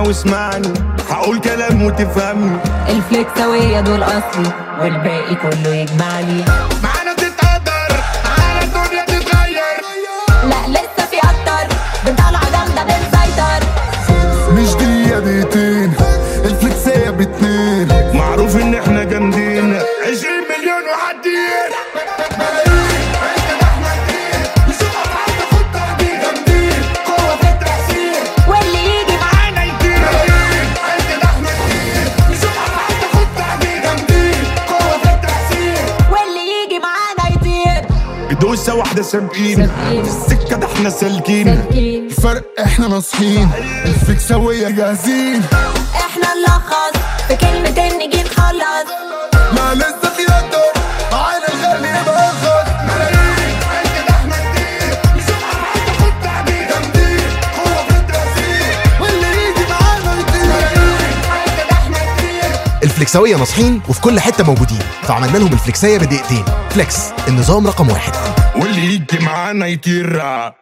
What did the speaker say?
واسمعني هقول كلام وتفهمني الفليكساوية دول أصلي والباقي كله يجمعني معانا تتقدر معانا الدنيا تتغير لا لسه في أكتر بنطلع جامدة بنسيطر مش دقيقة دقيقتين الفلكسية باتنين معروف ان احنا جامدين 20 مليون وحدين واللي يجي معانا يطير واللي يجي معانا يطير دوسة واحدة سابقين سابقين. في السكة ده احنا سالكين سالكين الفرق احنا ناصحين الفلكساوية جاهزين احنا نلخص في كلمتين نجي نخلص ما لسه في قدر معانا الغالي بأخد واللي يجي معانا يطير الفليكساوية ناصحين وفي كل حتة موجودين فعملنا لهم الفليكسية بدقيقتين فليكس النظام رقم واحد واللي يجي معانا يطير